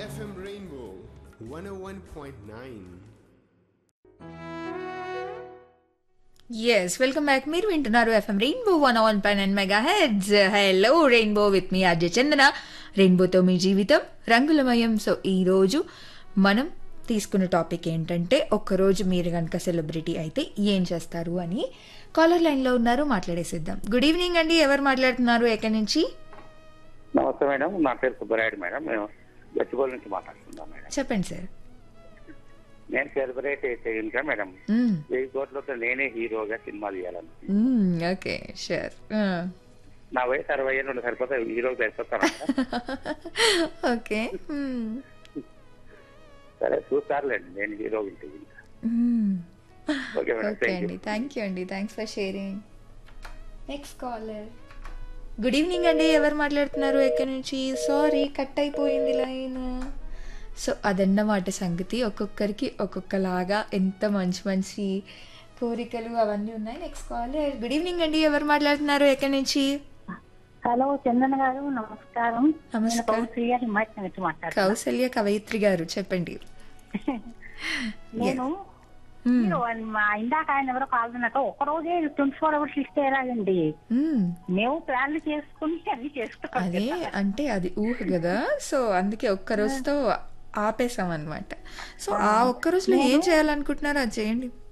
FM Rainbow 101.9. Yes welcome back మీరు వింటున్నారు FM Rainbow one on pine and mega heads hello Rainbow with మీ అజయ్ చందన రెయిన్బోతో మీ జీవితం రంగులమయం సో ఈరోజు మనం తీసుకున్న టాపిక్ ఏంటంటే ఒక్కరోజు మీరు కనుక సెలబ్రిటీ అయితే ఏం చేస్తారు అని కాలర్ లైన్లో ఉన్నారు మాట్లాడేసిద్దాం గుడ్ ఈవినింగ్ అండి ఎవరు మాట్లాడుతున్నారు ఎక్కడి నుంచి నమస్తే మేడం నా పేరు సుబ్బరాయుడు మేడం మేము గచ్చిబౌలి నుంచి మాట్లాడుతున్నాం మేడం చెప్పండి సార్ నేను సెలబ్రేట్ అయితే ఇంకా మేడం వెయ్యి కోట్లతో నేనే హీరోగా సినిమా తీయాలను ఓకే షూర్ నా వయసు అరవై ఏళ్ళు ఉండే సరిపోతే హీరోకి సరిపోతాను ఓకే సరే చూస్తారులేండి నేను హీరో ఉంటుంది okay madam okay thank you అండి థ్యాంక్ యూ అండి thanks for sharing next caller good evening అండి ఎవరు మాట్లాడుతున్నారు ఎక్కడి నుంచి సారీ కట్ అయిపోయింది లైన్ సో అదన్నమాట సంగతి ఒక్కొక్కరికి ఒక్కొక్కలాగా ఎంత మంచి మంచి కోరికలు అవన్నీ ఉన్నాయి నెక్స్ట్ కాలర్ గుడ్ ఈవినింగ్ అండి ఎవరు మాట్లాడుతున్నారు ఎక్కడి నుంచి హలో చందన గారు నమస్కారం నమస్కారం. నేను కౌసల్య హిమాచల్ నుంచి మాట్లాడుతున్నాను కౌసల్య కవయిత్రి గారు చెప్పండి నేను Hmm. మీరు మా ఇందాక ఆయన ఎవరో కాదన్నట్టు ఒక రోజే ట్వంటీ ఫోర్ అవర్స్ ఇస్తే ఎలాగండి మ్మ్. మేము ప్లాన్లు చేసుకుని అన్ని చేస్తాం అదే అంటే అది ఊహ కదా సో అందుకే ఒక్క రోజుతో ఆపేసాం అనమాట సో ఆ ఒక్క రోజులో ఏం చేయాలనుకుంటున్నారో అది చేయండి